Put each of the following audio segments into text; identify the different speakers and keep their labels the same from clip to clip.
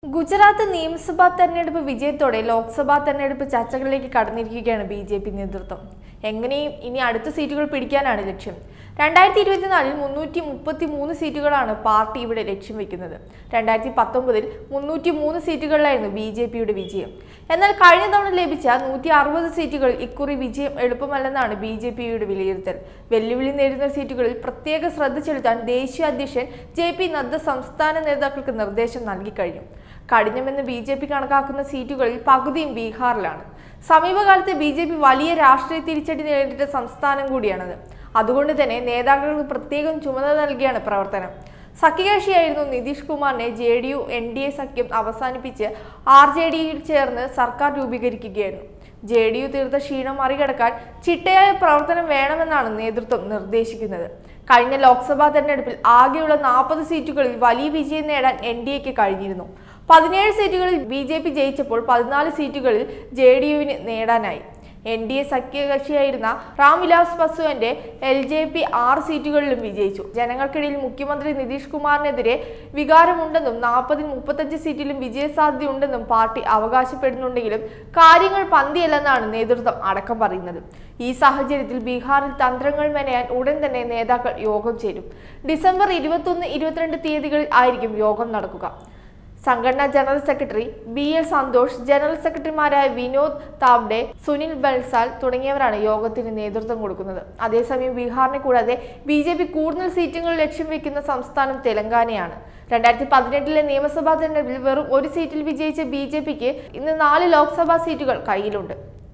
Speaker 1: ഗുജറാത്ത് നിയമസഭാ തെരഞ്ഞെടുപ്പ് വിജയത്തോടെ ലോക്സഭാ തെരഞ്ഞെടുപ്പ് ചർച്ചകളിലേക്ക് കടന്നിരിക്കുകയാണ് ബി ജെ പി നേതൃത്വം എങ്ങനെയും ഇനി അടുത്ത സീറ്റുകൾ പിടിക്കാനാണ് ലക്ഷ്യം രണ്ടായിരത്തി ഇരുപത്തിനാലിൽ മുന്നൂറ്റി മുപ്പത്തി മൂന്ന് സീറ്റുകളാണ് പാർട്ടി ഇവിടെ ലക്ഷ്യം വെക്കുന്നത് രണ്ടായിരത്തി പത്തൊമ്പതിൽ മുന്നൂറ്റി മൂന്ന് സീറ്റുകളിലായിരുന്നു ബി ജെ പിയുടെ വിജയം എന്നാൽ കഴിഞ്ഞ തവണ ലഭിച്ച നൂറ്റി അറുപത് സീറ്റുകളിൽ ഇക്കുറി വിജയം എളുപ്പമല്ലെന്നാണ് ബി ജെ പിയുടെ വിലയിരുത്തൽ വെല്ലുവിളി നേരിടുന്ന സീറ്റുകളിൽ പ്രത്യേക ശ്രദ്ധ ചെലുത്താൻ ദേശീയ അധ്യക്ഷൻ ജെ പി നദ്ദ സംസ്ഥാന നേതാക്കൾക്ക് നിർദ്ദേശം നൽകിക്കഴിഞ്ഞു കഠിനമെന്ന് ബി ജെ പി കണക്കാക്കുന്ന സീറ്റുകളിൽ പകുതിയും ബീഹാറിലാണ് സമീപകാലത്ത് ബി ജെ പി വലിയ രാഷ്ട്രീയ തിരിച്ചടി നേരിട്ട സംസ്ഥാനം കൂടിയാണത് അതുകൊണ്ട് തന്നെ നേതാക്കൾക്ക് പ്രത്യേകം ചുമതല നൽകിയാണ് പ്രവർത്തനം സഖ്യകക്ഷിയായിരുന്നു നിതീഷ് കുമാറിനെ J D U N D A സഖ്യം അവസാനിപ്പിച്ച് ആർ ജെ ഡിയിൽ ചേർന്ന് സർക്കാർ രൂപീകരിക്കുകയായിരുന്നു ജെ ഡി യു തീർത്ത ക്ഷീണം മറികടക്കാൻ ചിട്ടയായ പ്രവർത്തനം വേണമെന്നാണ് നേതൃത്വം നിർദ്ദേശിക്കുന്നത് കഴിഞ്ഞ ലോക്സഭാ തെരഞ്ഞെടുപ്പിൽ ആകെയുള്ള നാൽപ്പത് സീറ്റുകളിൽ വലിയ വിജയം നേടാൻ എൻ ഡി എക്ക് കഴിഞ്ഞിരുന്നു പതിനേഴ് സീറ്റുകളിൽ ബി ജെ പി ജയിച്ചപ്പോൾ പതിനാല് സീറ്റുകളിൽ ജെ ഡി യുവിന് നേടാനായി എൻ ഡി എ സഖ്യകക്ഷിയായിരുന്ന റാംവിലാസ് പസ്വാന്റെ എൽ ജെ പി ആറ് സീറ്റുകളിലും വിജയിച്ചു ജനങ്ങൾക്കിടയിൽ മുഖ്യമന്ത്രി നിതീഷ് കുമാറിനെതിരെ വികാരമുണ്ടെന്നും നാൽപ്പതിൽ മുപ്പത്തഞ്ച് സീറ്റിലും വിജയസാധ്യതയുണ്ടെന്നും പാർട്ടി അവകാശപ്പെടുന്നുണ്ടെങ്കിലും കാര്യങ്ങൾ പന്തിയല്ലെന്നാണ് നേതൃത്വം അടക്കം പറയുന്നത് ഈ സാഹചര്യത്തിൽ ബീഹാറിൽ തന്ത്രങ്ങൾ മെനയാൻ ഉടൻ തന്നെ നേതാക്കൾ യോഗം ചേരും ഡിസംബർ ഇരുപത്തൊന്ന് ഇരുപത്തിരണ്ട് തീയതികളിൽ ആയിരിക്കും യോഗം നടക്കുക സംഘടനാ general secretary B L Santhosh general സെക്രട്ടറിമാരായ വിനോദ് താവ്ഡെ സുനിൽ ബൽസാൽ തുടങ്ങിയവരാണ് യോഗത്തിന് നേതൃത്വം കൊടുക്കുന്നത് അതേസമയം ബീഹാറിനെ കൂടാതെ ബി ജെ പി കൂടുതൽ സീറ്റുകൾ ലക്ഷ്യം വെക്കുന്ന സംസ്ഥാനം തെലങ്കാനയാണ് രണ്ടായിരത്തി പതിനെട്ടിലെ നിയമസഭാ തെരഞ്ഞെടുപ്പിൽ വെറും ഒരു സീറ്റിൽ വിജയിച്ച ബി ജെ പിക്ക് ഇന്ന് നാല് ലോക്സഭാ സീറ്റുകൾ കയ്യിലുണ്ട്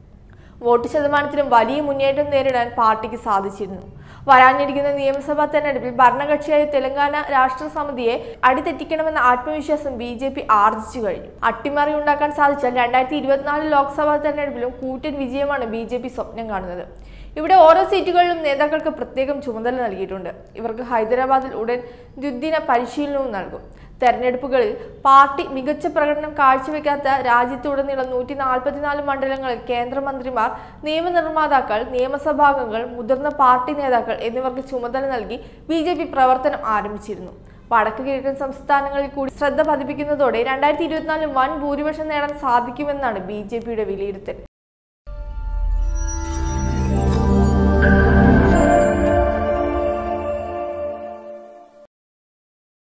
Speaker 1: വോട്ട് ശതമാനത്തിലും വലിയ മുന്നേറ്റം നേരിടാൻ പാർട്ടിക്ക് സാധിച്ചിരുന്നു വരാനിരിക്കുന്ന നിയമസഭാ തെരഞ്ഞെടുപ്പിൽ ഭരണകക്ഷിയായ തെലങ്കാന രാഷ്ട്ര സമിതിയെ അടിതെറ്റിക്കണമെന്ന ആത്മവിശ്വാസം ബി ജെ പി ആർജിച്ചു കഴിഞ്ഞു അട്ടിമറി ഉണ്ടാക്കാൻ സാധിച്ചാൽ രണ്ടായിരത്തി ഇരുപത്തിനാല് ലോക്സഭാ തെരഞ്ഞെടുപ്പിലും കൂറ്റൻ വിജയമാണ് ബി ജെ പി സ്വപ്നം കാണുന്നത് ഇവിടെ ഓരോ സീറ്റുകളിലും നേതാക്കൾക്ക് പ്രത്യേകം ചുമതല നൽകിയിട്ടുണ്ട് ഇവർക്ക് ഹൈദരാബാദിൽ ഉടൻ ദ്വിദിന പരിശീലനവും നൽകും തെരഞ്ഞെടുപ്പുകളിൽ പാർട്ടി മികച്ച പ്രകടനം കാഴ്ചവെക്കാത്ത രാജ്യത്തുടനീളം നൂറ്റി നാൽപ്പത്തിനാല് മണ്ഡലങ്ങളിൽ കേന്ദ്രമന്ത്രിമാർ നിയമനിർമ്മാതാക്കൾ നിയമസഭാംഗങ്ങൾ മുതിർന്ന പാർട്ടി നേതാക്കൾ എന്നിവർക്ക് ചുമതല നൽകി ബി പ്രവർത്തനം ആരംഭിച്ചിരുന്നു വടക്ക് കിഴക്കൻ സംസ്ഥാനങ്ങളിൽ കൂടി ശ്രദ്ധ പതിപ്പിക്കുന്നതോടെ രണ്ടായിരത്തി ഇരുപത്തിനാലിൽ വൻ ഭൂരിപക്ഷം നേടാൻ സാധിക്കുമെന്നാണ് ബി വിലയിരുത്തൽ